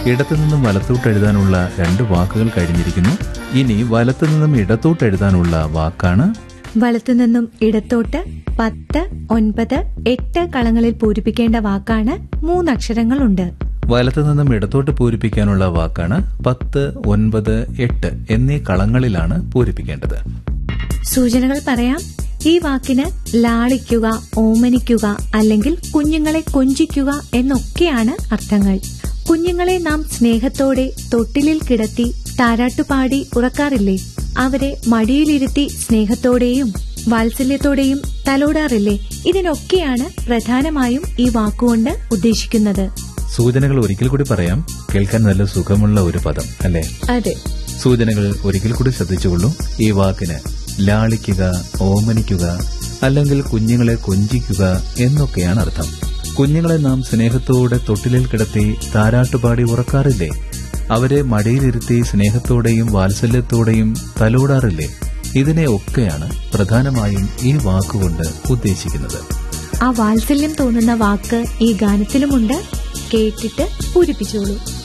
ഇടത്തു നിന്നും വലത്തോട്ട് എഴുതാനുള്ള രണ്ട് വാക്കുകൾ കഴിഞ്ഞിരിക്കുന്നു ഇനി വലത്തു നിന്നും ഇടത്തോട്ട് എഴുതാനുള്ള വാക്കാണ് വലത്തുനിന്നും ഇടത്തോട്ട് പത്ത് ഒൻപത് എട്ട് കളങ്ങളിൽ പൂരിപ്പിക്കേണ്ട വാക്കാണ് മൂന്നക്ഷരങ്ങളുണ്ട് വലത്തു നിന്നും ഇടത്തോട്ട് പൂരിപ്പിക്കാനുള്ള വാക്കാണ് പത്ത് ഒൻപത് എട്ട് എന്നീ കളങ്ങളിലാണ് പൂരിപ്പിക്കേണ്ടത് സൂചനകൾ പറയാം ഈ വാക്കിന് ലാളിക്കുക ഓമനിക്കുക അല്ലെങ്കിൽ കുഞ്ഞുങ്ങളെ കൊഞ്ചിക്കുക എന്നൊക്കെയാണ് അർത്ഥങ്ങൾ കുഞ്ഞുങ്ങളെ നാം സ്നേഹത്തോടെ തൊട്ടിലിൽ കിടത്തി താരാട്ടുപാടി ഉറക്കാറില്ലേ അവരെ മടിയിലിരുത്തി സ്നേഹത്തോടെയും വാത്സല്യത്തോടെയും തലോടാറില്ലേ ഇതിനൊക്കെയാണ് പ്രധാനമായും ഈ വാക്കുകൊണ്ട് ഉദ്ദേശിക്കുന്നത് സൂചനകൾ ഒരിക്കൽ കൂടി പറയാം കേൾക്കാൻ നല്ല സുഖമുള്ള ഒരു പദം അല്ലേ അതെ സൂചനകൾ ഒരിക്കൽ കൂടി ശ്രദ്ധിച്ചുകൊള്ളൂ ഈ വാക്കിന് ലാളിക്കുക ഓമനിക്കുക അല്ലെങ്കിൽ കുഞ്ഞുങ്ങളെ കൊഞ്ചിക്കുക എന്നൊക്കെയാണ് അർത്ഥം കുഞ്ഞുങ്ങളെ നാം സ്നേഹത്തോടെ തൊട്ടിലിൽ കിടത്തി താരാട്ടുപാടി ഉറക്കാറില്ലേ അവരെ മടിയിലിരുത്തി സ്നേഹത്തോടെയും വാത്സല്യത്തോടെയും തലോടാറില്ലേ ഇതിനെ ഒക്കെയാണ് പ്രധാനമായും ഈ വാക്കുകൊണ്ട് ഉദ്ദേശിക്കുന്നത് ആ വാത്സല്യം തോന്നുന്ന വാക്ക് ഈ ഗാനത്തിലുമുണ്ട് കേട്ടിട്ട് പൂരിപ്പിച്ചോളൂ